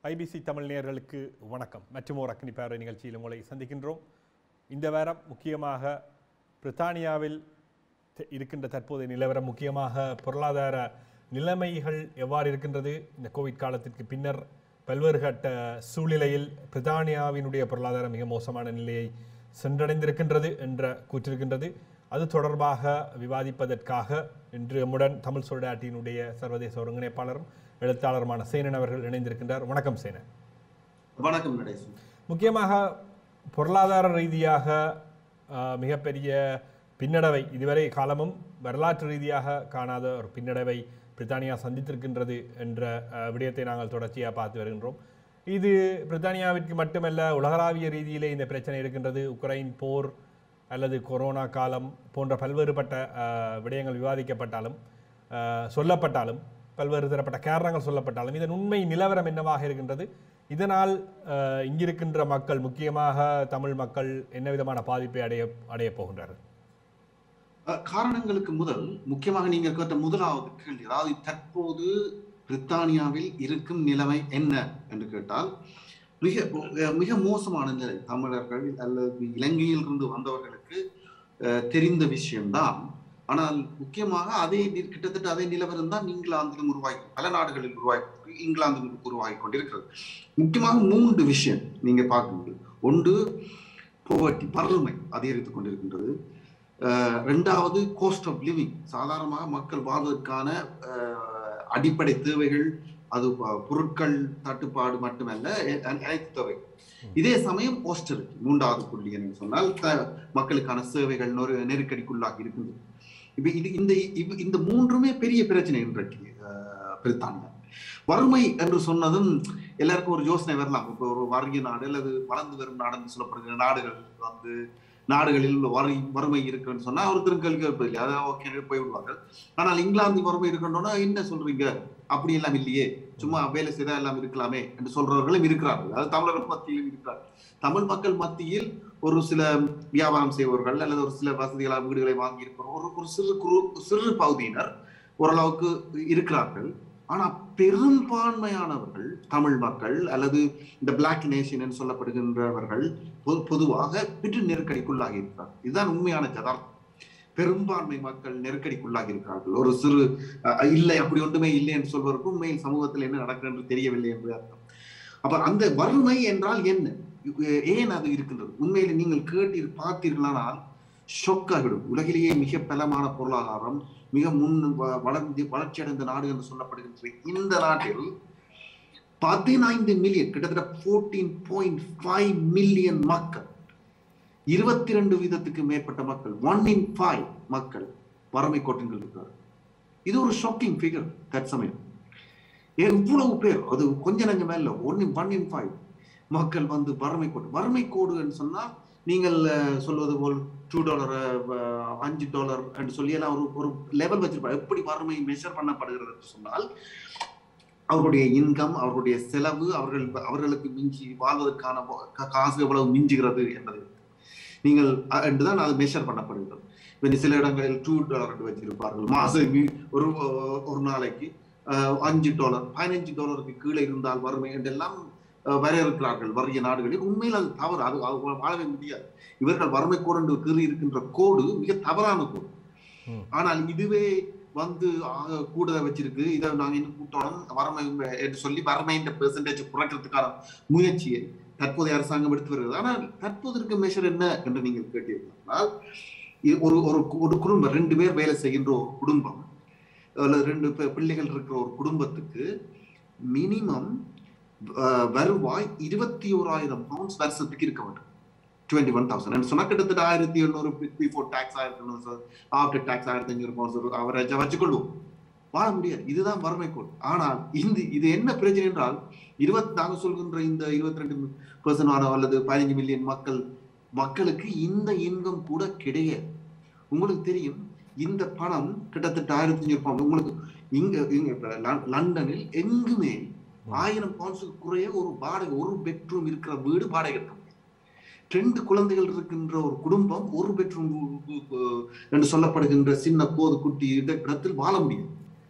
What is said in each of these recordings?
IBC Tamil நேயர்களுக்கு வணக்கம் மற்றும் ஒரு அக்னி பார்வை நிகழ்ச்சியில் உங்களை சந்திக்கின்றோம் இந்த வாரம் முக்கியமாக பிரித்தானியாவில் த- இருக்கின்ற தற்போதைய நிலவரம் முக்கியமாக பொருளாதார நிலைமைகள் எவ்வாறு இருக்கின்றது இந்த கோவிட் காலத்திற்கு பின்னர் பல்வேறு கட்ட சூழ்நிலையில் பிரித்தானியாவினுடைய பொருளாதாரம் மிக மோசமான நிலையை சென்றடைந்திருக்கின்றது என்ற கூற்றிருக்கின்றது அது தொடர்பாக விவாதிப்பதற்காக இன்று நம்முடன் தமிழ் சொல்லாட்டியினுடைய சர்வதேச ஒருங்கிணைப்பாளரும் எழுத்தாளருமான சேனன் அவர்கள் இணைந்திருக்கின்றார் வணக்கம் சேனன் வணக்கம் நடேசன் முக்கியமாக பொருளாதார ரீதியாக ஆஹ், மிகப்பெரிய பின்னடைவை இதுவரை காலமும் வரலாற்று ரீதியாக காணாத ஒரு பின்னடைவை பிரித்தானியா சந்தித்திருக்கின்றது என்ற ஆஹ், விடயத்தை நாங்கள் தொடர்ச்சியாக பார்த்து வருகின்றோம் இது பிரித்தானியாவிற்கு மட்டுமல்ல உலகளாவிய ரீதியிலே இந்த பிரச்சனை இருக்கின்றது உக்ரைன் போர் அல்லது கொரோனா காலம் போன்ற பல்வேறுபட்ட ஆஹ், விடயங்கள் விவாதிக்கப்பட்டாலும் ஆஹ், சொல்லப்பட்டாலும் பல்வேறு தரப்பட்ட காரணங்கள் சொல்லப்பட்டாலும் இதன் உண்மை நிலவரம் என்னவாக இருக்கின்றது இதனால் ஆஹ், இங்கிருக்கின்ற மக்கள் முக்கியமாக தமிழ் மக்கள் என்ன விதமான பாதிப்பை அடைய அடையப் போகின்றார்கள் அஹ், காரணங்களுக்கு முதல் முக்கியமாக நீங்க கேட்ட முதலாவது கேள்வி அதாவது தற்போது பிரித்தானியாவில் இருக்கும் நிலைமை என்ன என்று கேட்டால் மிக அஹ், மிக மோசமான நிலை தமிழர்கள் அல்லது இலங்கையில் இருந்து வந்தவர்களுக்கு அஹ், தெரிந்த விஷயம்தான் ஆனால் முக்கியமாக அதே நி- கிட்டத்தட்ட அதே நிலவரம் தான் இங்கிலாந்திலும் உருவாகி பல நாடுகளில் உருவாகி இங்கிலாந்திலும் உருவாகி கொண்டிருக்கிறது முக்கியமாக மூன்று விஷயம் நீங்க பார்க்கும்போது ஒன்று போவர்ட்டி வறுமை அதிகரித்துக் கொண்டிருக்கின்றது அஹ் ரெண்டாவது கோஸ்ட் ஆஃப் லிவிங் சாதாரணமாக மக்கள் வாழ்வதற்கான அஹ், அடிப்படை தேவைகள் அது ப- பொருட்கள் தட்டுப்பாடு மட்டுமல்ல எ- அ- அனைத்து தேவை இதே சமயம் austerity மூன்றாவது புள்ளி என்று சொன்னால் த- மக்களுக்கான சேவைகள் நொறு நெருக்கடிக்குள்ளாகி இருக்கின்றது இப்ப இது இந்த இவ்- இந்த மூன்றுமே பெரிய பிரச்சனை இன்றைக்கு அஹ், பிரித்தானியா வறுமை என்று சொன்னதும் எல்லாருக்கும் ஒரு யோசனை வரலாம் இப்போ ஒரு வறிய நாடு அல்லது வளர்ந்து வரும் நாடு என்று சொல்லப்படுகிற நாடுகள் வந்து நாடுகளில் உள்ள வறு வறுமை இருக்குன்னு சொன்னா ஒருத்தரும் கேள்வி கேட்பது இல்லை அதான் ஓகே போய் விடுவார்கள் ஆனால் இங்கிலாந்து வறுமை இருக்கணும்னா என்ன சொல்றீங்க அப்படி எல்லாம் இல்லையே சும்மா வேலை செய்தா எல்லாம் இருக்கலாமே என்று சொல்றவர்களும் இருக்கிறார்கள் அதாவது தமிழர்கள் மத்தியிலும் இருக்கிறார்கள் தமிழ் மக்கள் மத்தியில் ஒரு சில வியாபாரம் செய்பவர்கள் அல்லது ஒரு சில வசதிகளாக வீடுகளை வாங்கி இருக்கிற ஒரு ஒரு சிறு குறு சிறு பகுதியினர் ஓரளவுக்கு இருக்கிறார்கள் ஆனா பெரும்பான்மையானவர்கள் தமிழ் மக்கள் அல்லது இந்த பிளாக் நேஷன் என்று சொல்லப்படுகின்றவர்கள் பொது- பொதுவாக பெற்று நெருக்கடிக்குள்ளாகி இருக்கிறார்கள் இதுதான் உண்மையான ஜதார்த்தம் பெரும்பான்மை மக்கள் நெருக்கடிக்குள்ளாகி இருக்கிறார்கள் ஒரு சிறு அஹ், இல்லை அப்படி ஒன்றுமே இல்லை என்று சொல்வதற்கு உண்மையில் சமூகத்தில் என்ன நடக்கிறது என்று தெரியவில்லை என்று அர்த்தம் அப்ப அந்த வறுமை என்றால் என்ன அஹ், ஏன் அது இருக்கின்றது உண்மையில் நீங்கள் கேட்டீர் பார்த்தீர்களானால் ஷொக்காகிடும் உலகிலேயே மிக பலமான பொருளாதாரம் மிக முன் வ- வளர்ந்து வளர்ச்சி அடைந்த நாடு என்று சொல்லப்படுகின்ற இந்த நாட்டில் பதினைந்து மில்லியன் கிட்டத்தட்ட ஃபோர்டீன் பாயிண்ட் ஃபைவ் மில்லியன் மக்கள் இருபத்தி ரெண்டு வீதத்துக்கு மேற்பட்ட மக்கள் ஒன் இன் ஃபைவ் மக்கள் வறுமை கோட்டின் இருக்கிறார் இது ஒரு ஷாக்கிங் ஃபிகர் தற்சமயம் எவ்வளவு பேர் அது கொஞ்ச நஞ்சம் மேல one in one in five மக்கள் வந்து வறுமை கோடு வறுமை கோடுன்னு சொன்னால் நீங்கள் அஹ், சொல்வது போல் டூ டாலர் அஞ்சு டாலர் என்று சொல்லி எல்லாம் ஒரு ஒரு லெவல் வச்சிருப்பாங்க எப்படி வறுமை மெஷர் பண்ணப்படுகிறது என்று சொன்னால் அவர்களுடைய இன்கம் அவர்களுடைய செலவு அவர்கள் அவர்களுக்கு மிஞ்சி வாழ்வதற்கான கா- காசு எவ்வளவு மிஞ்சுகிறது என்பது நீங்கள் அ- என்றுதான் அது மெஷர் பண்ணப்படுகிறது இப்ப சில இடங்களில் டூ டாலர் என்று வச்சிருப்பார்கள் மாசம் வி- ஒரு ஒரு நாளைக்கு அஹ், அஞ்சு டாலர் பதினஞ்சு டாலருக்கு கீழே இருந்தால் வறுமை என்றெல்லாம் அஹ், வரையறுக்கிறார்கள் வறிய நாடுகளில் உண்மையில் அது தவறு அது அது வாழவே முடியாது இவர்கள் வறுமை கோடு என்று கீறி இருக்கின்ற கோடு மிக தவறான கோடு ம். ஆனால் இதுவே வந்து ஆக கூடுதல் வச்சிருக்கு இதை நாங்க இன்னும் கூட்டணும் வறுமை என்று சொல்லி வறுமைன்ற பெர்சன்டேஜ் குறைக்கிறதுக்கான முயற்சியை தற்போதைய அரசாங்கம் எடுத்து வருகிறது ஆனால் தற்போது இருக்க மெஷர் என்ன என்று நீங்கள் கேட்டீர்களால் இது ஒரு ஒரு ஒரு குடும்பம் ரெண்டு பேர் வேலை செய்கின்ற ஒரு குடும்பம் அல்லது ரெண்டு பி- பிள்ளைகள் இருக்கிற ஒரு குடும்பத்துக்கு மினிமம் வருவாய் இருபத்தி ஓராயிரம் பவுண்ட்ஸ் வருஷத்துக்கு இருக்க வேண்டும் டுவெண்ட்டி ஒன் தௌசண்ட் சொன்னா கிட்டத்தட்ட ஆயிரத்தி எண்ணூறு பிஃபோர் டாக்ஸ் ஆயிரத்தி எண்ணூறு ஆஃப்டர் டாக்ஸ் ஆயிரத்தி அஞ்சூறு பவுண்ட்ஸ் அவரேஜா வச்சுக்கொள்வோம் வாழ முடியாது இதுதான் வறுமை கோடு ஆனால் இந்த இது என்ன பிரச்சனை என்றால் இருபத்தி நாங்க சொல்கின்ற இந்த இருபத்தி ரெண்டு பர்சன்ட் அல்லது பதினஞ்சு மில்லியன் மக்கள் மக்களுக்கு இந்த இன்கம் கூட கிடையாது உங்களுக்கு தெரியும் இந்த பணம் கிட்டத்தட்ட ஆயிரத்தி அஞ்சூறு பவுண்ட் உங்களுக்கு இங்க இங்க இப்ப லண்- லண்டனில் எங்குமே ஆயிரம் பவுண்ட்ஸுக்கு குறைய ஒரு வாடகை ஒரு பெட்ரூம் இருக்கிற வீடு வாடகை இருக்க முடியாது ரெண்டு குழந்தைகள் இருக்கின்ற ஒரு குடும்பம் ஒரு பெட்ரூம் என்று சொல்லப்படுகின்ற சின்ன போது குட்டி இட- இடத்தில் வாழ முடியும்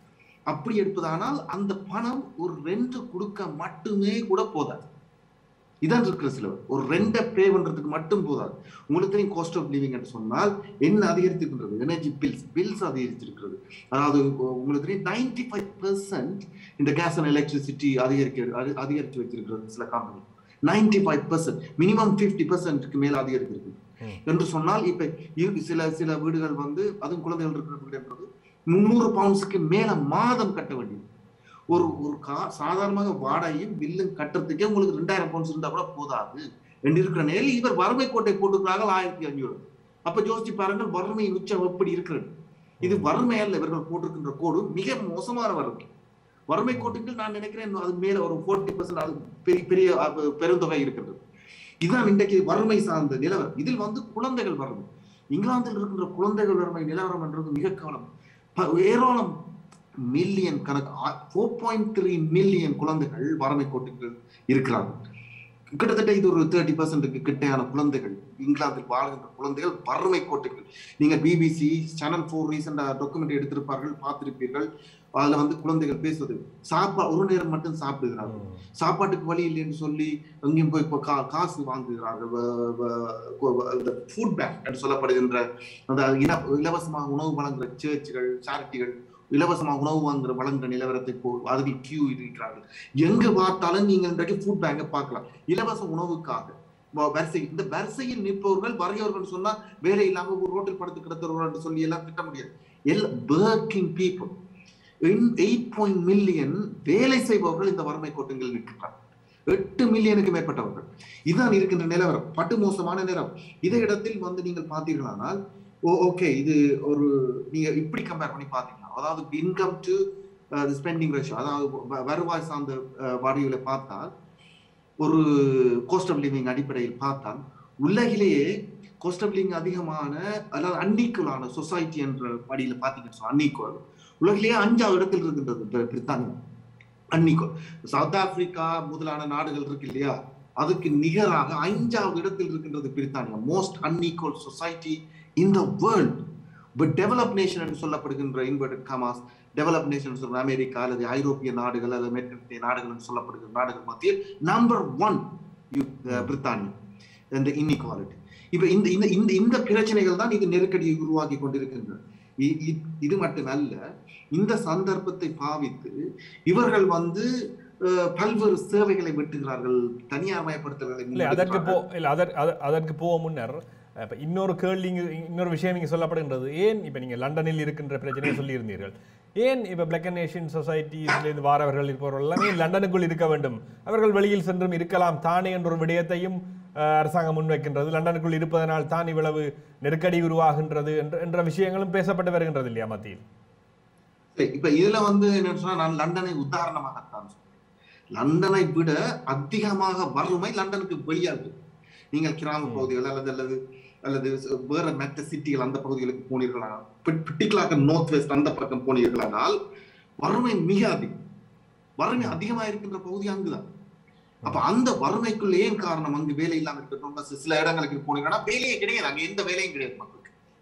அப்படி எடுப்பதானால் அந்த பணம் ஒரு ரெண்டு கொடுக்க மட்டுமே கூட போதாது இதான் இருக்கிற சிலவர் ஒரு ரெண்டை பே பண்றதுக்கு மட்டும் போதாது உங்களுக்கு தெரியும் காஸ்ட் ஆஃப் லிவிங் என்று சொன்னால் என்ன அதிகரித்திருக்கின்றது எனர்ஜி பில்ஸ் பில்ஸ் அதிகரித்திருக்கிறது அதாவது உங்களுக்கு தெரியும் நைன்டி ஃபைவ் பெர்சன்ட் இந்த கேஸ் அண்ட் எலக்ட்ரிசிட்டி அதிகரிக்க அதி- அதிகரித்து வச்சிருக்கிறது சில company ninety five percent minimum fifty பெர்சன்ட்டுக்கு மேல அதிகரித்திருக்கு ம். என்று சொன்னால் இப்ப இரு- சில சில வீடுகள் வந்து அதுவும் குழந்தைகள் இருக்கிற வீடுன்றது முந்நூறு பவுண்ட்ஸுக்கு மேல மாதம் கட்ட வேண்டியது ஒரு ஒரு கா சாதாரணமாக வாடகையும் பில்லும் கட்டுறதுக்கே உங்களுக்கு ரெண்டாயிரம் பவுண்ட்ஸ் இருந்தா கூட போதாது என்று இருக்கிற நேரில் இவர் வறுமை கோட்டை போட்டுக்கிறார்கள் ஆயிரத்தி அஞ்சூறு அப்ப யோசிச்சு பாருங்கள் வறுமையின் உச்சம் எப்படி இருக்கிறது இது வறுமை அல்ல இவர்கள் போட்டிருக்கின்ற கோடு மிக மோசமான வறுமை வறுமை கோட்டுக்கு நான் நினைக்கிறேன் இன்னும் அது மேல ஒரு 40% பர்சன்ட் அது பெரிய பெரிய அஹ், பெருந்தொகை இருக்கிறது இதுதான் இன்றைக்கு வறுமை சார்ந்த நிலவரம் இதில் வந்து குழந்தைகள் வறுமை இங்கிலாந்தில் இருக்கின்ற குழந்தைகள் வறுமை நிலவரம் என்றது மிக கவனம் ப- ஏராளம் மில்லியன் கணக்கு ஃபோர் பாயிண்ட் த்ரீ மில்லியன் குழந்தைகள் வறுமை கோட்டுக்கு இருக்கிறார்கள் கிட்டத்தட்ட இது ஒரு தேர்ட்டி பர்சன்ட்டுக்கு கிட்டையான குழந்தைகள் இங்கிலாந்தில் வாழ்கின்ற குழந்தைகள் வறுமை கோட்டுகள் நீங்க பிபிசி சேனல் ஃபோர் ரீசெண்டா டாக்குமெண்ட்ரி எடுத்திருப்பார்கள் பார்த்திருப்பீர்கள் அதுல வந்து குழந்தைகள் பேசுவது சாப்பா ஒரு நேரம் மட்டும் சாப்பிடுகிறார்கள் சாப்பாட்டுக்கு வழி இல்லைன்னு சொல்லி எங்கேயும் போய் இப்போ கா காசு வாங்குகிறார்கள் ஃபுட் பேங்க் என்று சொல்லப்படுகின்ற அந்த இல இலவசமாக உணவு வழங்குகிற சேர்ச்சுகள் சேரிட்டிகள் இலவசமாக உணவு வாங்குற வழங்குற நிலவரத்தை போ அதில் கியூ இருக்கிறார்கள் எங்க பார்த்தாலும் நீங்க இன்றைக்கு ஃபுட் பேங்கை பார்க்கலாம் இலவச உணவுக்காக வ- வரிசை இந்த வரிசையில் நிற்பவர்கள் வரையவர்கள் சொன்னா வேலை இல்லாம ஒரு ரோட்டில் படுத்து கிடத்துறவர்கள் என்று சொல்லி எல்லாம் திட்ட முடியாது எல்லா working people eight point million வேலை செய்பவர்கள் இந்த வறுமை கோட்டங்கள் நிற்கிறார்கள் எட்டு மில்லியனுக்கு மேற்பட்டவர்கள் இதுதான் இருக்கின்ற நிலவரம் பட்டு மோசமான நிலம் இதே இடத்தில் வந்து நீங்கள் பார்த்தீர்களானால் ஓ ஓகே இது ஒரு நீங்க இப்படி கம்பேர் பண்ணி பார்த்தீங்கன்னா அதாவது இன்கம் டு ஸ்பெண்டிங் ரேஷியோ அதாவது வ- வருவாய் சார்ந்த அஹ், வரிகளை பார்த்தால் ஒரு கோஸ்ட் ஆஃப் லிவிங் அடிப்படையில் பார்த்தால் உலகிலேயே கோஸ்ட் ஆஃப் லிவிங் அதிகமான அதாவது அன்ஈக்குவலான சொசைட்டி என்ற படியில பார்த்தீங்கன்னு அன்ஈக்குவல் உலகிலேயே அஞ்சாவது இடத்தில் இருக்கின்றது பிரி- பிரித்தானியா அன்னிக்கோ சவுத் ஆப்பிரிக்கா முதலான நாடுகள் இருக்கு இல்லையா அதுக்கு நிகராக ஐந்தாவது இடத்தில் இருக்கின்றது பிரித்தானியா most unequal society in the world but develop nation என்று சொல்லப்படுகின்ற இன்வெர்டட் கமாஸ் டெவலப் நேஷன் சொல்ற அமெரிக்கா அல்லது ஐரோப்பிய நாடுகள் அல்லது மேற்கத்திய நாடுகள் என்று சொல்லப்படுகிற நாடுகள் மத்தியில் நம்பர் ஒன் பிரித்தானியா இந்த இன்இக்வாலிட்டி இப்ப இந்த இந்த இந்த இந்த பிரச்சனைகள் தான் இது நெருக்கடியை உருவாக்கி கொண்டிருக்கின்றன இ- இ- இது மட்டுமல்ல இந்த சந்தர்ப்பத்தை பாவித்து இவர்கள் வந்து அஹ், பல்வேறு சேவைகளை வெட்டுகிறார்கள் தனியார் மயப்படுத்தல்களை இல்லை அதற்கு போ முன்னெடுக்கிறார்கள். இல்லை அதற்கு அத- அதற்கு போக முன்னர் இப்போ இன்னொரு கேள்வி இங்கு- இன்னொரு விஷயம் இங்கே சொல்லப்படுகின்றது ஏன் இப்போ நீங்கள் லண்டனில் இருக்கின்ற பிரச்சனையை சொல்லியிருந்தீர்கள் ஏன் இப்போ பிளாக் அண்ட் நேஷன் சொசைட்டிஸ்லேருந்து வாரவர்கள் இருப்பவர்கள் எல்லாமே லண்டனுக்குள் இருக்க வேண்டும் அவர்கள் வெளியில் சென்றும் இருக்கலாம் தானே என்ற ஒரு விடயத்தையும் அஹ், அரசாங்கம் முன்வைக்கின்றது லண்டனுக்குள் இருப்பதனால் தான் இவ்வளவு நெருக்கடி உருவாகின்றது என்ற என்ற விஷயங்களும் பேசப்பட்டு வருகின்றது இல்லையா மத்தியில் சரி, இப்ப இதுல வந்து என்னன்னு சொன்னா நான் லண்டனை உதாரணமாகத்தான் சொல்றேன் லண்டனை விட அதிகமாக வறுமை லண்டனுக்கு வெளியாது நீங்கள் கிராம ம். பகுதிகள் அல்லது அல்லது அல்லது வேற மற்ற சிட்டிகள் அந்த பகுதிகளுக்கு போனீர்களானால் பிட்டிகளாக நார்த் வெஸ்ட் அந்த பக்கம் போனீர்களானால் வறுமை மிக அதிகம் வறுமை அதிகமா இருக்கின்ற பகுதி அங்குதான் அப்ப அந்த வறுமைக்குள்ள ஏன் காரணம் அங்கு வேலை இல்லாம இருக்கட்டும் பஸ் சில இடங்களுக்கு போனீங்கன்னா வேலையே கிடையாது அங்க எந்த வேலையும் கிடையாது மக்களுக்கு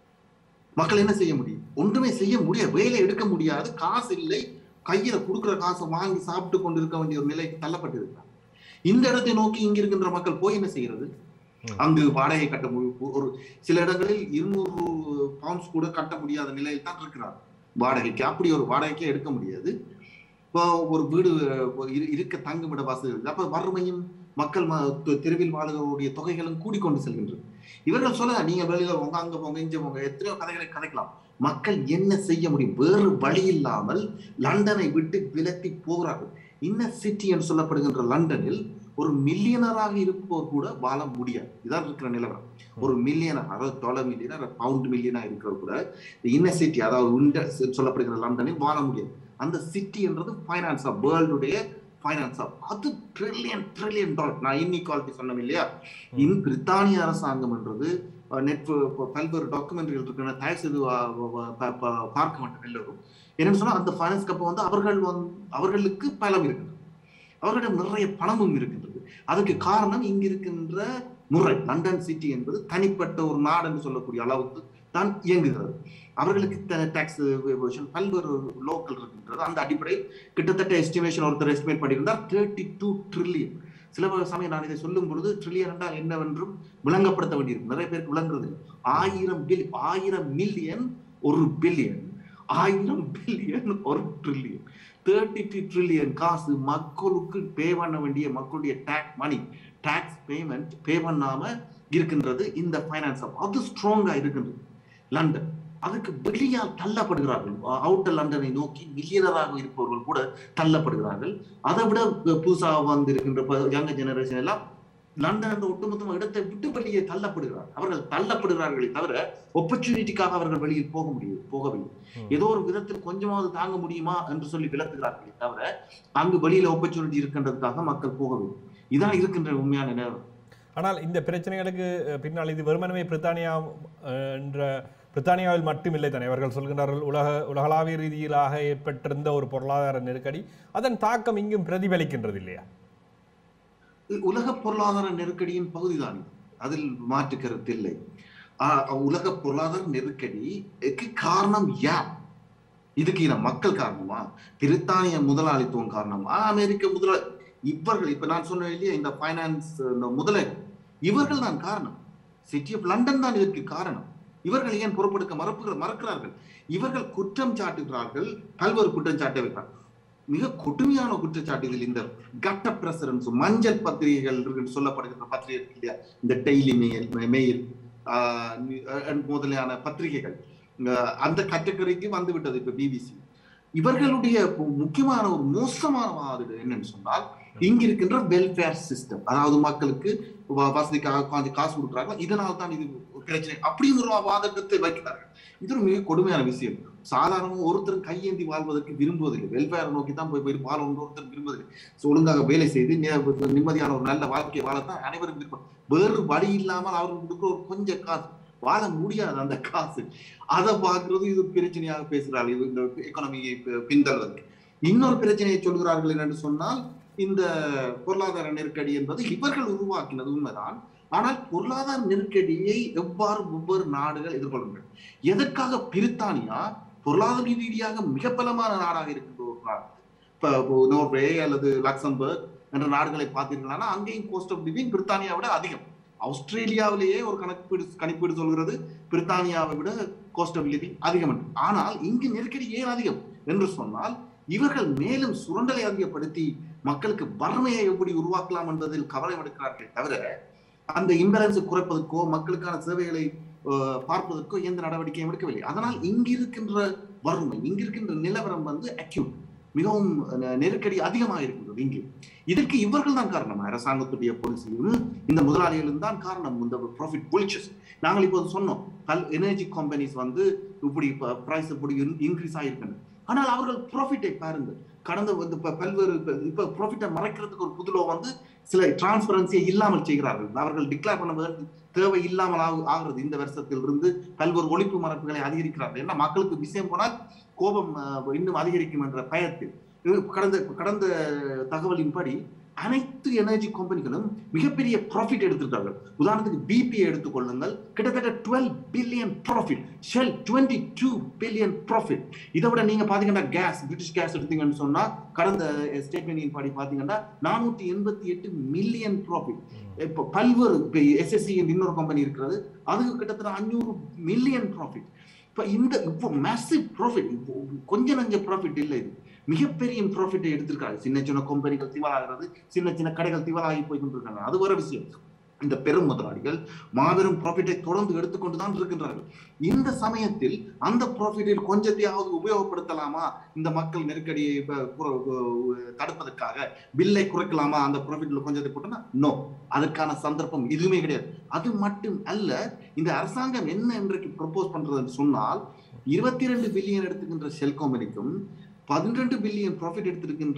மக்கள் என்ன செய்ய முடியும் ஒன்றுமே செய்ய முடியாது வேலை எடுக்க முடியாது காசு இல்லை கையில கொடுக்குற காசை வாங்கி சாப்பிட்டு கொண்டு இருக்க வேண்டிய ஒரு நிலைக்கு தள்ளப்பட்டு இருக்கிறாங்க இந்த இடத்தை நோக்கி இங்க இருக்கின்ற மக்கள் போய் என்ன செய்யறது ம். அங்கு வாடகை கட்ட முடியும் ஒரு சில இடங்களில் இருநூறு பவுண்ட்ஸ் கூட கட்ட முடியாத நிலையில் தான் இருக்கிறார் வாடகைக்கு அப்படி ஒரு வாடகைக்கே எடுக்க முடியாது இப்போ ஒரு வீடு அஹ், இரு- இருக்க தங்குமிட வசதி இருக்கு. அப்ப வறுமையும் மக்கள் ம- தெ- தெருவில் வாழ்கிறவருடைய தொகைகளும் கூடிக்கொண்டு செல்கின்றது இவர்கள் சொல்ல நீங்க வெளியில போங்க அங்க போங்க இங்க போங்க எத்தனையோ கதைகளை கதைக்கலாம் மக்கள் என்ன செய்ய முடியும் வேறு வழி இல்லாமல் லண்டனை விட்டு விலத்தி போகிறார்கள் இன்ன சிட்டி என்று சொல்லப்படுகின்ற லண்டனில் ஒரு மில்லியனராக இருப்பவர் கூட வாழ முடியாது இதான் இருக்கிற நிலவரம் ஒரு மில்லியனர் அதாவது டாலர் மில்லியனர் பவுண்ட் மில்லியனா இருக்கிறவர் கூட இன்ன சிட்டி அதாவது உண்ட சொல்லப்படுகிற லண்டனில் வாழ முடியாது அந்த சிட்டி என்றது ஃபைனான்ஸ் ஆஃப் வேர்ல்டுடைய ஃபைனான்ஸ் ஆஃப் அது ட்ரில்லியன் ட்ரில்லியன் டாலர் நான் இன்இக்வாலிட்டி சொன்னேன் இல்லையா இன் பிரித்தானிய அரசாங்கம் என்றது நெட் பல்வேறு டாக்குமெண்ட்ரிகள் இருக்கின்ற தயவு செய்து அஹ், அஹ், ப- ப- பார்க்க மாட்டோம் எல்லோரும் என்னன்னு சொன்னா அந்த ஃபைனான்ஸ் கப்பை வந்து அவர்கள் வந்து அவர்களுக்கு பலம் இருக்கின்றது அவர்களிடம் நிறைய பணமும் இருக்கின்றது அதுக்கு காரணம் இங்க இருக்கின்ற முறை லண்டன் சிட்டி என்பது தனிப்பட்ட ஒரு நாடு என்று சொல்லக்கூடிய அளவுக்கு தான் இயங்குகிறது அவர்களுக்கு டாக்ஸ் பல்வேறு லோக்கல் இருக்கின்றது அந்த அடிப்படையில் கிட்டத்தட்ட எஸ்டிமேஷன் ஒருத்தர் எஸ்டிமேட் பண்ணியிருந்தார் தேர்ட்டி டூ ட்ரில்லியன் சில சமயம் நான் இதை சொல்லும் பொழுது ட்ரில்லியன் என்றால் என்னவென்றும் விளங்கப்படுத்த வேண்டியிருக்கு நிறைய பேருக்கு விளங்குறது இல்லை ஆயிரம் பில் ஆயிரம் மில்லியன் ஒரு பில்லியன் ஆயிரம் பில்லியன் ஒரு ட்ரில்லியன் தேர்ட்டி டூ ட்ரில்லியன் காசு மக்களுக்கு பே பண்ண வேண்டிய மக்களுடைய tax money tax payment pay பண்ணாம இருக்கின்றது இந்த ஃபைனான்ஸ் அது ஸ்ட்ராங்கா இருக்கின்றது லண்டன் அதுக்கு வெளியால் தள்ளப்படுகிறார்கள் அவுட்டர் லண்டனை நோக்கி மில்லியனராக இருப்பவர்கள் கூட தள்ளப்படுகிறார்கள் அதை விட புதுசாக வந்து இருக்கின்ற யங்க ஜெனரேஷன் எல்லாம் லண்டன் என்ற ஒட்டுமொத்தமாக இடத்தை விட்டு வெளியே தள்ளப்படுகிறார் அவர்கள் தள்ளப்படுகிறார்களே தவிர ஒப்பர்ச்சுனிட்டிக்காக அவர்கள் வெளியில் போக முடியும் போகவில்லை ஏதோ ஒரு விதத்தில் கொஞ்சமாவது தாங்க முடியுமா என்று சொல்லி விளக்குகிறார்களே தவிர அங்கு வெளியில ஒப்பர்ச்சுனிட்டி இருக்கின்றதுக்காக மக்கள் போகவில்லை இதான் இருக்கின்ற உண்மையான நேரம் ஆனால் இந்த பிரச்சனைகளுக்கு அஹ், பின்னால் இது வெறுமனவே பிரித்தானியா அஹ், என்ற பிரித்தானியாவில் மட்டுமில்லை தானே அவர்கள் சொல்கின்றார்கள் உலக உலகளாவிய ரீதியிலாக ஏற்பட்டிருந்த ஒரு பொருளாதார நெருக்கடி அதன் தாக்கம் இங்கும் பிரதிபலிக்கின்றது இல்லையா உலக பொருளாதார நெருக்கடியின் பகுதிதான் இது. அதில் மாற்று கருத்து இல்லை ஆஹ் உலக பொருளாதார நெருக்கடிக்கு காரணம் யார் இதுக்கு என்ன மக்கள் காரணமா பிரித்தானிய முதலாளித்துவம் காரணமா அமெரிக்க முதலாளி இவர்கள் இப்ப நான் சொன்னேன் இல்லையா இந்த பைனான்ஸ் முதலைகள் இவர்கள் தான் காரணம் சிட்டி ஆஃப் லண்டன் தான் இதற்கு காரணம் இவர்கள் ஏன் பொறுப்பெடுக்க மறப்புகிற மறக்கிறார்கள் இவர்கள் குற்றம் சாட்டுகிறார்கள் பல்வேறு குற்றம் சாட்ட வைக்கிறார்கள் மிக கொடுமையான குற்றச்சாட்டு இதில் இந்த கட்ட பிரசரன்ஸ் மஞ்சள் பத்திரிகைகள் என்று சொல்லப்படுகின்ற பத்திரிகை இருக்கு இல்லையா இந்த டெய்லி மெயில் மெயில் ஆஹ் அஹ் முதலியான பத்திரிகைகள் ஆஹ் அந்த கேட்டகரிக்கு வந்து விட்டது இப்ப பிபிசி இவர்களுடைய முக்கியமான ஒரு மோசமான வாதம் என்னன்னு சொன்னால் இங்க இருக்கின்ற வெல்ஃபேர் சிஸ்டம் அதாவது மக்களுக்கு வ- வசதிக்காக கொஞ்சம் காசு கொடுக்குறாங்க இதனால தான் இது ஒரு பிரச்சனை அப்படியும் ஒரு வாதத்தை வைக்கிறார்கள் இது ஒரு மிக கொடுமையான விஷயம் சாதாரணமாக ஒருத்தர் கையேந்தி வாழ்வதற்கு விரும்புவதில்லை வெல்ஃபேரை நோக்கி தான் போய் போய் வாழணும் ஒருத்தர் விரும்புவதில்லை So, ஒழுங்காக வேலை செய்து நி- நிம்மதியான ஒரு நல்ல வாழ்க்கையை வாழத்தான் அனைவரும் விருப்பம் வேறு வழி இல்லாமல் அவருக்கு கொடுக்குற ஒரு கொஞ்சம் காசு வாழ முடியாது அந்த காசு அதை பார்க்கிறது இது பிரச்சனையாக பேசுகிறார்கள் இது இந்த எக்கானமியை பின்தள்ளுவதற்கு இன்னொரு பிரச்சனையை சொல்கிறார்கள் என்னென்று சொன்னால் இந்த பொருளாதார நெருக்கடி என்பது இவர்கள் உருவாக்கினது உண்மைதான் ஆனால் பொருளாதார நெருக்கடியை எவ்வாறு ஒவ்வொரு நாடுகள் எதிர்கொள்கின்றன எதற்காக பிரித்தானியா பொருளாதார ரீதியாக மிக பலமான நாடாக இருக்கின்ற ஒரு நாடு இப்ப நோர்வே அல்லது லக்சம்பர்க் என்ற நாடுகளை பார்த்தீர்களானா அங்கேயும் கோஸ்ட் ஆஃப் லிவிங் பிரித்தானியாவை விட அதிகம் ஆஸ்திரேலியாவிலேயே ஒரு கணக்கீடு கணிப்பீடு சொல்கிறது பிரித்தானியாவை விட கோஸ்ட் ஆஃப் லிவிங் அதிகம் என்று ஆனால் இங்கு நெருக்கடி ஏன் அதிகம் என்று சொன்னால் இவர்கள் மேலும் சுரண்டலை அதிகப்படுத்தி மக்களுக்கு வறுமையை எப்படி உருவாக்கலாம் என்பதில் கவலை எடுக்கிறார்கள் தவிர அந்த இம்பேலன்ஸை குறைப்பதற்கோ மக்களுக்கான சேவைகளை அஹ், பார்ப்பதற்கோ எந்த நடவடிக்கையும் எடுக்கவில்லை அதனால் இங்கிருக்கின்ற வறுமை இங்கிருக்கின்ற நிலவரம் வந்து அக்யூட் மிகவும் நெ- நெருக்கடி அதிகமாக இருக்கின்றது இங்கு இதற்கு இவர்கள் தான் காரணம் அரசாங்கத்துடைய பாலிசியும் இந்த முதலாளிகளும் தான் காரணம் இந்த ப்ராஃபிட் புலிச்சஸ் நாங்கள் இப்போது சொன்னோம் பல் எனர்ஜி கம்பெனிஸ் வந்து இப்படி பிரைஸ் இப்படி இன்க்ரீஸ் ஆகிருக்கின்றன ஆனால் அவர்கள் ப்ராஃபிட்டை பாருங்கள் கடந்த வந்து இப்ப பல்வேறு இப்ப- இப்ப ப்ராஃபிட்டை மறைக்கிறதுக்கு ஒரு புதுலோ வந்து சில டிரான்ஸ்பரன்சியை இல்லாமல் செய்கிறார்கள் அவர்கள் டிக்ளேர் பண்ண வேண்டிய தேவை இல்லாமல் ஆகு- ஆகிறது இந்த வருஷத்தில் இருந்து பல்வேறு ஒழிப்பு மரப்புகளை அதிகரிக்கிறார்கள் ஏன்னா மக்களுக்கு விஷயம் போனால் கோபம் அஹ், இன்னும் அதிகரிக்கும் என்ற பயத்தில் இது கடந்த கடந்த தகவலின்படி அனைத்து எனர்ஜி கம்பெனிகளும் மிகப்பெரிய ப்ராஃபிட் எடுத்திருக்கார்கள் உதாரணத்துக்கு பிபி எடுத்துக்கொள்ளுங்கள் கிட்டத்தட்ட twelve billion profit Shell twenty two billion profit இதை விட நீங்க பாத்தீங்கன்னா கேஸ் பிரிட்டிஷ் கேஸ் எடுத்தீங்கன்னு சொன்னா கடந்த ஸ்டேட்மெண்ட் படி பாத்தீங்கன்னா நானூத்தி எண்பத்தி எட்டு மில்லியன் ப்ராஃபிட் இப்போ பல்வேறு இப்போ எஸ்எஸ்சி இன்னொரு கம்பெனி இருக்கிறது அதுக்கு கிட்டத்தட்ட அஞ்சூறு மில்லியன் ப்ராஃபிட் இப்போ இந்த இப்போ மேசிவ் ப்ராஃபிட் கொஞ்சம் நஞ்ச ப்ராஃபிட் இல்லை இது மிகப்பெரிய ப்ராஃபிட்டை எடுத்திருக்காங்க சின்ன சின்ன கம்பெனிகள் திவாலாகிறது சின்ன சின்ன கடைகள் திவாலாகி போய் கொண்டிருக்காங்க அது வர விஷயம் இந்த பெரும் முதலாளிகள் மாபெரும் ப்ராஃபிட்டை தொடர்ந்து எடுத்துக்கொண்டு தான் இருக்கின்றார்கள் இந்த சமயத்தில் அந்த ப்ராஃபிட்டில் கொஞ்சத்தையாவது உபயோகப்படுத்தலாமா இந்த மக்கள் நெருக்கடியை இப்ப குற- கு- தடுப்பதற்காக பில்லை குறைக்கலாமா அந்த ப்ராஃபிட்ல கொஞ்சத்தை போட்டோம்னா நோ அதற்கான சந்தர்ப்பம் எதுவுமே கிடையாது அது மட்டும் அல்ல இந்த அரசாங்கம் என்ன இன்றைக்கு ப்ரப்போஸ் பண்றதுன்னு சொன்னால் இருபத்தி ரெண்டு பில்லியன் எடுத்துக்கின்ற ஷெல் கம்பெனிக்கும் பதினெண்டு பில்லியன் ப்ராஃபிட் எடுத்திருக்கின்ற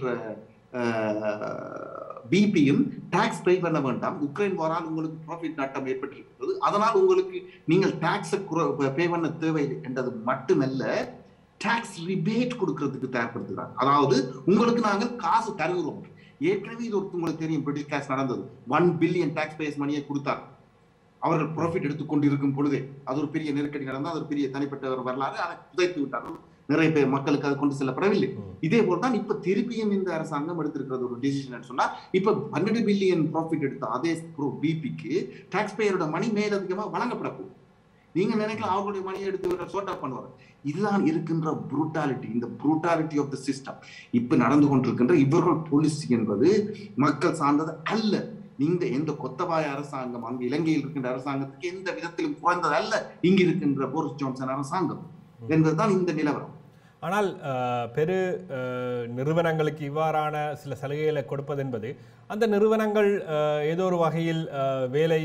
பிபியும் டாக்ஸ் பே பண்ண வேண்டாம் உக்ரைன் வாரால் உங்களுக்கு ப்ராஃபிட் நட்டம் ஏற்பட்டிருக்கிறது அதனால் உங்களுக்கு நீங்கள் டாக்ஸை பே பண்ண தேவையில்லை என்றது மட்டுமல்ல டாக்ஸ் ரிபேட் கொடுக்கறதுக்கு தயார்படுத்துகிறார் அதாவது உங்களுக்கு நாங்கள் காசு தருகிறோம் ஏற்கனவே இது ஒரு உங்களுக்கு தெரியும் பிரிட்டிஷ் கேஸ் நடந்தது ஒன் பில்லியன் டாக்ஸ் பேஸ் மணியை கொடுத்தார் அவர்கள் ப்ராஃபிட் எடுத்துக்கொண்டு இருக்கும் பொழுதே அது ஒரு பெரிய நெருக்கடி நடந்தால் அது ஒரு பெரிய தனிப்பட்ட ஒரு வரலாறு அதை புதைத்து விட்டார்கள் நிறைய பேர் மக்களுக்கு அது கொண்டு செல்லப்படவில்லை ம். இதே போல் தான் இப்ப திருப்பியும் இந்த அரசாங்கம் எடுத்திருக்கிறது ஒரு டிசிஷன் சொன்னா இப்ப பன்னெண்டு பில்லியன் ப்ராஃபிட் எடுத்த அதே பிபிக்கு டாக்ஸ் பேயரோட மணி மேலதிகமா வழங்கப்பட போகுது நீங்க நினைக்கலாம் அவர்களுடைய மணியை எடுத்து சோட்டா பண்ணுவாங்க இதுதான் இருக்கின்ற புரூட்டாலிட்டி இந்த புரூட்டாலிட்டி ஆஃப் த சிஸ்டம் இப்ப நடந்து கொண்டிருக்கின்ற இவர்கள் பாலிசி என்பது மக்கள் சார்ந்தது அல்ல இந்த எந்த கொத்தபாய அரசாங்கம் அங்கு இலங்கையில் இருக்கின்ற அரசாங்கத்துக்கு எந்த விதத்திலும் குறைந்தது அல்ல இங்கு இருக்கின்ற போரிஸ் ஜான்சன் அரசாங்கம் என்பதுதான் இந்த நிலவரம் ஆனால் அஹ், பெரு அஹ், நிறுவனங்களுக்கு இவ்வாறான சில சலுகைகளை கொடுப்பது என்பது அந்த நிறுவனங்கள் அஹ், ஏதோ ஒரு வகையில் அஹ், வேலை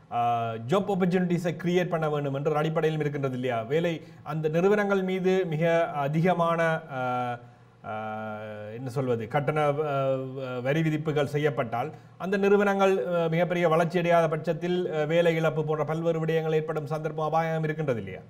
ஜாப் ஆப்பர்ச்சுனிட்டிஸை கிரியேட் பண்ண வேண்டும் என்ற அடிப்படையிலும் இருக்கின்றது இல்லையா வேலை அந்த நிறுவனங்கள் மீது மிக அதிகமான அஹ், அஹ், என்ன சொல்வது கட்டண அஹ், வரி விதிப்புகள் செய்யப்பட்டால் அந்த நிறுவனங்கள் அஹ், மிகப்பெரிய வளர்ச்சி அடையாத பட்சத்தில் அஹ், வேலை இழப்பு போன்ற பல்வேறு விடயங்கள் ஏற்படும் சந்தர்ப்பம் அபாயம் இருக்கின்றது இல்லையா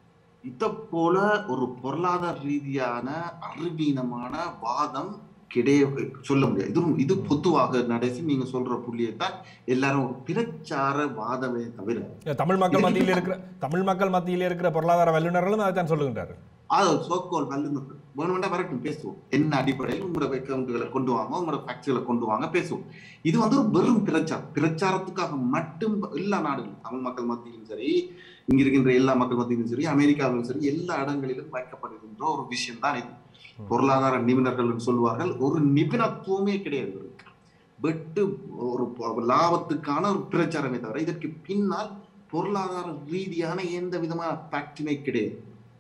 இத போல ஒரு பொருளாதார ரீதியான அறிவீனமான வாதம் கிடைய சொல்ல முடியாது இது இது பொதுவாக நடசி நீங்க சொல்ற புள்ளியைத்தான் எல்லாரும் ஒரு பிரச்சார வாதமே தவிர இல்ல, தமிழ் மக்கள் மத்தியில் இருக்கிற தமிழ் மக்கள் மத்தியில் இருக்கிற பொருளாதார வல்லுநர்களும் அதைத்தான் சொல்லுகின்றார்கள் அது சோக்கோல் வல்லுநர்கள் வேணுமெண்டா வரட்டும் பேசுவோம் என்ன அடிப்படையில் உங்களோட அக்கௌண்ட்டுகளை கொண்டு வாங்க உங்களோட ஃபேக்ட்ரிகளை கொண்டு வாங்க பேசுவோம் இது வந்து ஒரு வெறும் பிரச்சாரம் பிரச்சாரத்துக்காக மட்டும் எல்லா நாடுகளும் தமிழ் மக்கள் மத்தியிலும் சரி இங்க இருக்கின்ற எல்லா மக்கள் மத்தியிலும் சரி அமெரிக்காவிலும் சரி எல்லா இடங்களிலும் வைக்கப்படுகின்ற ஒரு விஷயம் தான் இது பொருளாதார நிபுணர்கள் சொல்வார்கள் ஒரு நிபுணத்துவமே கிடையாது இவருக்கு. வெட்டு ஒரு ப- லாபத்துக்கான ஒரு பிரச்சாரமே தவிர இதற்கு பின்னால் பொருளாதார ரீதியான எந்த விதமான ஃபேக்டுமே கிடையாது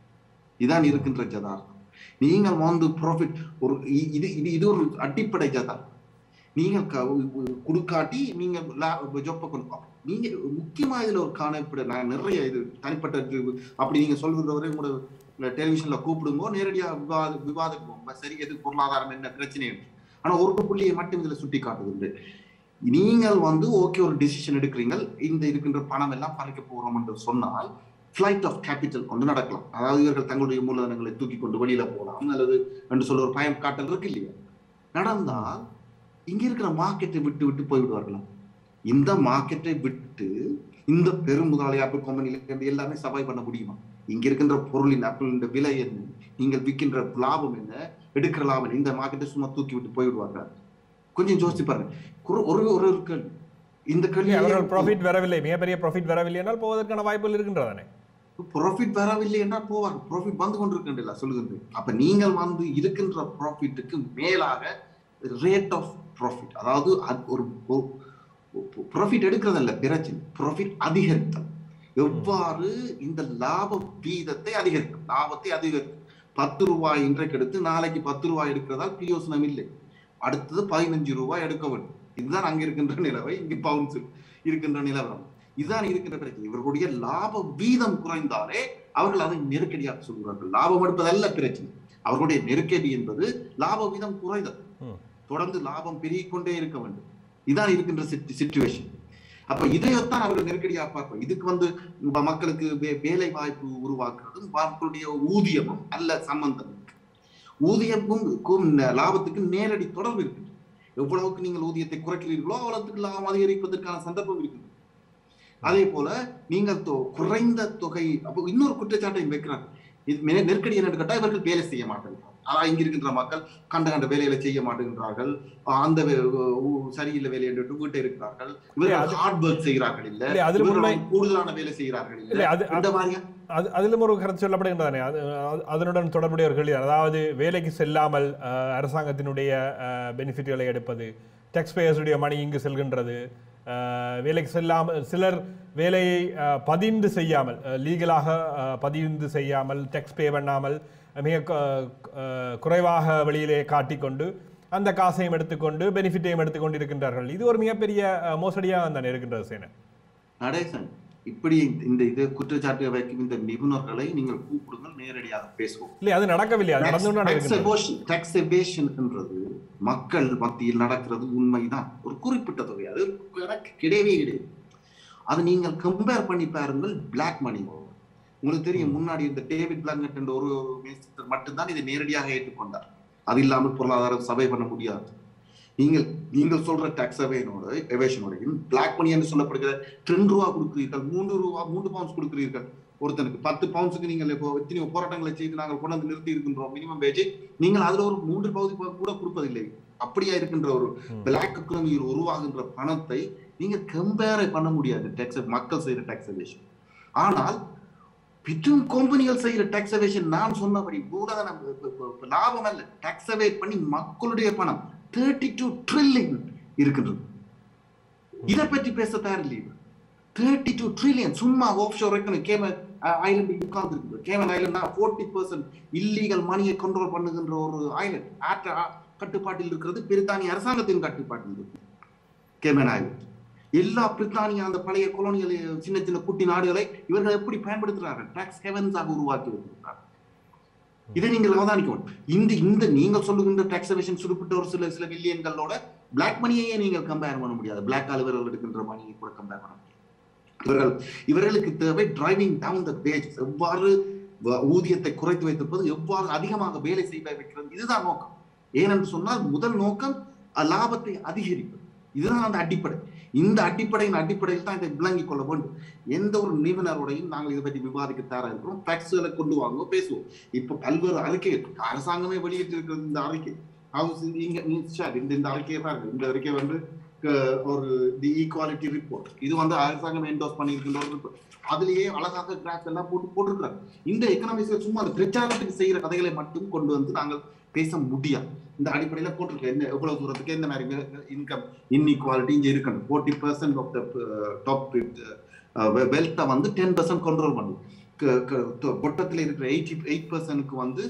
இதான் இருக்கின்ற ஜதார்த்தம் நீங்கள் வந்து ப்ராஃபிட் ஒரு இ- இது இது இது ஒரு அடிப்படை ஜதார்த்தம் நீங்கள் க- உ- உ- குடுக்காட்டி நீங்க ஜொப்ப கொண்டு நீங்க முக்கியமா இதுல ஒரு காணப்பட நான் நிறைய இது தனிப்பட்ட இது, அப்படி நீங்க சொல்றவரை உங்களோட டெலிவிஷன்ல கூப்பிடுங்க நேரடியா விவாத விவாதிப்போம் சரி எது பொருளாதாரம் என்ன பிரச்சனை என்று. ஆனா ஒரு புள்ளியை மட்டும் இதுல சுட்டி காட்டுது நீங்கள் வந்து ஓகே ஒரு டிசிஷன் எடுக்கிறீங்க இந்த இருக்கின்ற பணம் எல்லாம் பறிக்க போறோம் என்று சொன்னால் ஃபிளைட் ஆஃப் கேபிட்டல் கொண்டு நடக்கலாம் அதாவது இவர்கள் தங்களுடைய மூலதனங்களை தூக்கி கொண்டு வெளியில போகலாம் அல்லது என்று சொல்ல ஒரு பயம் காட்டல் இருக்கு இல்லையா நடந்தால் இங்க இருக்கிற மார்க்கெட்டை விட்டு விட்டு போய்விடுவார்களாம் இந்த மார்க்கெட்டை விட்டு இந்த பெரும் முதலாளி ஆப்பிள் கம்பெனில இருந்து எல்லாமே சர்வை பண்ண முடியுமா இங்க இருக்கின்ற பொருளின் ஆப்பிளின் விலை என்ன நீங்கள் விற்கின்ற லாபம் என்ன எடுக்கிற லாபம் என்ன? இந்த மார்க்கெட்டை சும்மா தூக்கி விட்டு போய்விடுவார்கள் கொஞ்சம் யோசிச்சு பாருங்க குறு- ஒரு ஒரு ஒரு கேள்வி இந்த இல்லை, அவர்கள் கேள்வி ப்ராஃபிட் வரவில்லை மிகப்பெரிய ப்ராஃபிட் வரவில்லை என்றால் போவதற்கான வாய்ப்புகள் இருக்கின்றதானே ப்ராஃபிட் வரவில்லை என்றால் போவார் ப்ராஃபிட் வந்து கொண்டிருக்கின்றல சொல்லுகின்றேன் அப்ப நீங்கள் வந்து இருக்கின்ற ப்ராஃபிட்டுக்கு மேலாக ரேட் ஆஃப் ப்ராஃபிட் அதாவது அது ஒரு ப்ராஃபிட் எடுக்கிறதல்ல பிரச்சனை ப்ராஃபிட் அதிகரித்தல் எவ்வாறு இந்த லாப வீதத்தை அதிகரிக்கும் லாபத்தை அதிகரிக்கும் பத்து ரூபாய் இன்றைக்கு எடுத்து நாளைக்கு பத்து ரூபாய் எடுக்கிறதால் பிரயோசனம் இல்லை அடுத்தது பதினஞ்சு ரூபாய் எடுக்க வேண்டும் இதுதான் அங்க இருக்கின்ற நிலவை இங்கு பவுன்ஸ் இருக்கின்ற நிலவரம் இதுதான் இருக்கின்ற பிரச்சனை இவர்களுடைய லாப வீதம் குறைந்தாலே அவர்கள் அதை நெருக்கடியாக சொல்கிறார்கள் லாபம் எடுப்பதல்ல பிரச்சனை அவர்களுடைய நெருக்கடி என்பது லாப வீதம் குறைதல் ம். தொடர்ந்து லாபம் பெருகிக் கொண்டே இருக்க வேண்டும் இதான் இருக்கின்ற சிச்சுவேஷன் அப்ப இதையத்தான் அவர்கள் நெருக்கடியாக பார்ப்போம் இதுக்கு வந்து ம- மக்களுக்கு வே- வேலை வாய்ப்பு உருவாக்குறதும் மக்களுடைய ஊதியமும் அல்ல சம்பந்தம் இருக்கு ஊதியமும் க்கும் ந- லாபத்துக்கு நேரடி தொடர்பு இருக்கு எவ்வளவுக்கு நீங்கள் ஊதியத்தை குறைக்கிறீர்களோ அவ்வளவுக்கு லாபம் அதிகரிப்பதற்கான சந்தர்ப்பம் இருக்குது அதே போல நீங்கள் தொ- குறைந்த தொகை அப்போ இன்னொரு குற்றச்சாட்டையும் வைக்கிறாங்க இது மெ- நெருக்கடி என்னன்னு கேட்டா இவர்கள் வேலை செய்ய மாட்டேங்கிறாங்க அதான் இங்க இருக்கின்ற மக்கள் கண்ட கண்ட வேலைகளை செய்ய மாட்டேங்கிறார்கள் அந்த வே- ஊ- சரியில்லை வேலை என்று வீட்டை இருக்கிறார்கள் இல்ல, இவர்கள் அது- ஹார்ட் ஒர்க் செய்கிறார்கள் இல்ல இல்லை அதில் இவர்கள் உண்மை கூடுதலான வேலை செய்கிறார்கள் இல்லை இல்ல அது இந்த மாதிரியா அது அதிலும் ஒரு கருத்து சொல்லப்படுகின்றதானே அது அது- அதனுடன் தொடர்புடைய ஒரு கேள்வி அதாவது வேலைக்கு செல்லாமல் அஹ், அரசாங்கத்தினுடைய பெனிஃபிட்களை எடுப்பது டேக்ஸ் பேயர்ஸுடைய மணி இங்கு செல்கின்றது அஹ், வேலைக்கு செல்லாமல் சிலர் வேலையை அஹ், பதிந்து செய்யாமல் லீகலாக பதிந்து செய்யாமல் டேக்ஸ் பே பண்ணாமல் மிக கு- அஹ், குறைவாக வெளியிலே காட்டிக்கொண்டு அந்த காசையும் எடுத்துக்கொண்டு பெனிஃபிட்டையும் எடுத்துக்கொண்டு இருக்கின்றார்கள் இது ஒரு மிகப்பெரிய அஹ், மோசடியாக தானே இருக்கின்றது சேன நடேசன் இப்படி இந்த இது குற்றச்சாட்டு வைக்கும் இந்த நிபுணர்களை நீங்கள் கூப்பிடுங்கள் நேரடியாக பேசுவோம் இல்லை அது நடக்கவில்லை அது நடந்து கொண்டு இருக்கின்றது டாக்ஸ் எவேஷன் என்றது மக்கள் மத்தியில் நடக்கிறது உண்மைதான் ஒரு குறிப்பிட்ட தொகை அது எனக்கு கிடையவே கிடையாது அது நீங்கள் கம்பேர் பண்ணி பாருங்கள் பிளாக் மணி உங்களுக்கு தெரியும் முன்னாடி இந்த டேவிட் பிளாங்கட் என்ற ஒரு மினிஸ்டர் மட்டும்தான் இதை நேரடியாக ஏற்றுக்கொண்டார் அது இல்லாமல் பொருளாதாரம் சபை பண்ண முடியாது நீங்கள் நீங்கள் சொல்ற டாக்ஸ் அவேனோட எவேஷனோடையும் பிளாக் மணி என்று சொல்லப்படுகிற ரெண்டு ரூபா கொடுக்கிறீர்கள் மூன்று ரூபா மூன்று பவுன்ஸ் கொடுக்கிறீர்கள் ஒருத்தனுக்கு பத்து பவுன்ஸுக்கு நீங்கள் இப்போ எத்தனையோ போராட்டங்களை செய்து நாங்கள் கொண்டு வந்து நிறுத்தி இருக்கின்றோம் மினிமம் வேஜ் நீங்கள் அதுல ஒரு மூன்று பகுதி கூட கொடுப்பதில்லை அப்படியா இருக்கின்ற ஒரு ம். பிளாக் எக்கனாமியில் உருவாகின்ற பணத்தை நீங்க கம்பேர் பண்ண முடியாது டேக்ஸ் மக்கள் செய்யற டாக்ஸ் எவேஷன் ஆனால் பெரும் கம்பெனிகள் செய்யற டாக்ஸ் எவேஷன் நான் சொன்னபடி மூலதனம் இப்ப- இப்ப- இப்ப லாபம் அல்ல டாக்ஸ் எவேட் பண்ணி மக்களுடைய பணம் தேர்ட்டி டூ ட்ரில்லியன் இருக்கின்றது இதை பற்றி பேச தயாரில்லை தேர்ட்டி டூ ட்ரில்லியன் சும்மா ஆஃப் ஷோர் கேமன் ஐலண்ட் உட்கார்ந்து இருக்குது Cayman Island forty percent illegal மணியை கண்ட்ரோல் பண்ணுகின்ற ஒரு ஐலண்ட் ஆற்ற கட்டுப்பாட்டில் இருக்கிறது பிரித்தானிய அரசாங்கத்தின் கட்டுப்பாட்டில் இருக்கு கேமன் ஐலண்ட் எல்லா பிரித்தானிய அந்த பழைய கொலோனியல் சின்ன சின்ன குட்டி நாடுகளை இவர்கள் எப்படி பயன்படுத்துகிறார்கள் டாக்ஸ் ஹெவன்ஸாக உருவாக்கி வருகிறார்கள் இதை நீங்கள் அவதானிக்கணும் இந்த இந்த நீங்கள் சொல்லுகின்ற டாக்ஸவேஷன் சுடுப்பிட்ட ஒரு சில சில மில்லியன்களோட பிளாக் மணியையே நீங்கள் கம்பேர் பண்ண முடியாது பிளாக் இவர்கள் எடுக்கின்ற மணியை கூட கம்பேர் பண்ண முடியாது இவர்கள் இவர்களுக்கு தேவை டிரைவிங் டவுன் த பேஜ் எவ்வாறு வ- ஊதியத்தை குறைத்து வைத்திருப்பது எவ்வாறு அதிகமாக வேலை செய்ய வைக்கிறது இதுதான் நோக்கம் ஏனென்று சொன்னால் முதல் நோக்கம் அஹ், லாபத்தை அதிகரிப்பது இதுதான் அந்த அடிப்படை இந்த அடிப்படையின் அடிப்படையில் தான் இதை விளங்கிக் கொள்ள வேண்டும் எந்த ஒரு நிபுணரோடையும் நாங்கள் இதை பற்றி விவாதிக்க தயாரா இருக்கிறோம் ஃபேக்ட்ஸ்களை கொண்டு வாங்க பேசுவோம் இப்ப பல்வேறு அறிக்கை அரசாங்கமே வெளியிட்டு இருக்கிறது இந்த அறிக்கை ஹவுஸ் இங்க நீ- சார், இந்த இந்த அறிக்கையை பாருங்க இந்த அறிக்கை வந்து அஹ், ஒரு தி ஈக்குவாலிட்டி ரிப்போர்ட் இது வந்து அரசாங்கம் என்டோஸ் பண்ணியிருக்கின்ற ஒரு ரிப்போர்ட் அதுலயே அழகாக கிராஃப் எல்லாம் போட்டு போட்டிருக்கிறாங்க இந்த எக்கனாமிக்ஸ்ல சும்மா அந்த பிரச்சாரத்துக்கு செய்யற கதைகளை மட்டும் கொண்டு வந்து நாங்கள் பேச முடியாது இந்த அடிப்படையில போட்டிருக்க என்ன எவ்வளவு தூரத்துக்கு எந்த மாதிரி இன்கம் இன்இக்வாலிட்டி இங்க இருக்கணும் forty percent of the top வெல்த்தை வந்து டென் பர்சன்ட் கண்ட்ரோல் பண்ணும் க- க- தொ- பொட்டத்தில் இருக்கிற எயிட்டி எயிட் பர்சன்ட்க்கு வந்து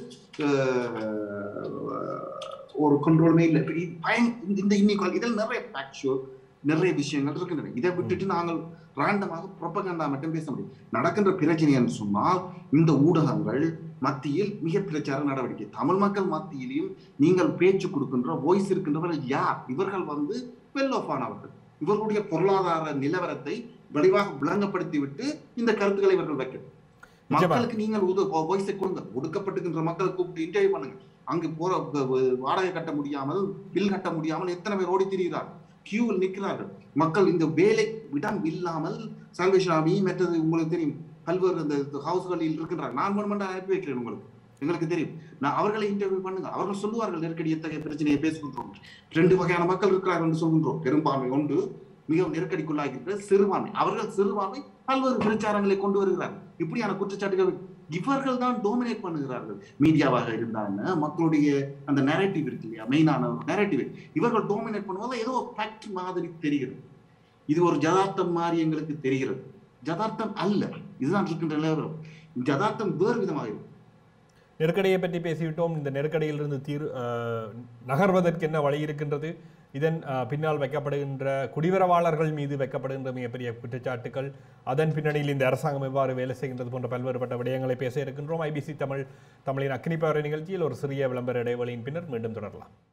அஹ், ஒரு கண்ட்ரோலுமே இல்லை இப்ப இது பயன் இந்த- இந்த இன்இக்வாலிட்டி இதில் நிறைய ஃபேக்சுவல் நிறைய விஷயங்கள் இருக்கின்றன இதை விட்டுட்டு நாங்கள் ராண்டமாக ப்ரொபகண்டா மட்டும் பேச முடியும் நடக்கின்ற பிரச்சனை என்று சொன்னால் இந்த ஊடகங்கள் மத்தியில் மிக பிரச்சார நடவடிக்கை தமிழ் மக்கள் மத்தியிலையும் நீங்கள் பேச்சு கொடுக்கின்ற வாய்ஸ் இருக்கின்றவர்கள் யார் இவர்கள் வந்து வெல் ஆஃப் ஆனவர்கள் இவர்களுடைய பொருளாதார நிலவரத்தை விளைவாக விளங்கப்படுத்தி விட்டு இந்த கருத்துக்களை இவர்கள் வைக்கணும் நிச்சயமா. மக்களுக்கு நீங்கள் உத வாய்ஸை கொடுங்க ஒடுக்கப்பட்டுகின்ற மக்களை கூப்பிட்டு இன்டர்வியூ பண்ணுங்க அங்கு போற வ- வ- வாடகை கட்ட முடியாமல் பில் கட்ட முடியாமல் எத்தனை பேர் ஓடி திரிகிறார்கள் கியூவில் நிற்கிறார்கள் மக்கள் இந்த வேலை இடம் இல்லாமல் சால்வேஷன் ஆமி மற்றது உங்களுக்கு தெரியும் பல்வேறு இந்த ஹவுஸ்களில் இருக்கின்றார் நான் கவர்மெண்ட் அனுப்பி வைக்கிறேன் உங்களுக்கு எங்களுக்கு தெரியும் நான் அவர்களை இன்டர்வியூ பண்ணுங்க அவர்கள் சொல்லுவார்கள் நெருக்கடி எத்தகைய பிரச்சனையை பேசுகின்றோம் ரெண்டு வகையான மக்கள் இருக்கிறார்கள் என்று சொல்கின்றோம் பெரும்பான்மை ஒன்று மிகவும் நெருக்கடிக்குள்ளாகி இருக்கிற சிறுபான்மை அவர்கள் சிறுபான்மை பல்வேறு பிரச்சாரங்களை கொண்டு வருகிறார்கள் இப்படியான குற்றச்சாட்டுகள் இவர்கள் தான் டோமினேட் பண்ணுகிறார்கள் மீடியாவாக இருந்தாங்க மக்களுடைய அந்த நெரேட்டிவ் இருக்கு இல்லையா மெயினான ஒரு நெரேட்டிவ் இவர்கள் டோமினேட் பண்ணும்போது ஏதோ ஃபேக்ட் மாதிரி தெரிகிறது இது ஒரு ஜதார்த்தம் மாதிரி எங்களுக்கு தெரிகிறது ஜதார்த்தம் அல்ல இதுதான் இருக்கின்ற நிலவரம் ஜதார்த்தம் வேறு விதமாக இருக்கு நெருக்கடியை பற்றி பேசிவிட்டோம் இந்த நெருக்கடியிலிருந்து தீர் அஹ், நகர்வதற்கு என்ன வழி இருக்கின்றது இதன் அஹ், பின்னால் வைக்கப்படுகின்ற குடிவரவாளர்கள் மீது வைக்கப்படுகின்ற மிகப்பெரிய குற்றச்சாட்டுகள் அதன் பின்னணியில் இந்த அரசாங்கம் எவ்வாறு வேலை செய்கின்றது போன்ற பல்வேறுபட்ட விடயங்களை பேச இருக்கின்றோம் ஐபிசி தமிழ் தமிழின் அக்னி பவரை நிகழ்ச்சியில் ஒரு சிறிய விளம்பர இடைவெளியின் பின்னர் மீண்டும் தொடரலாம்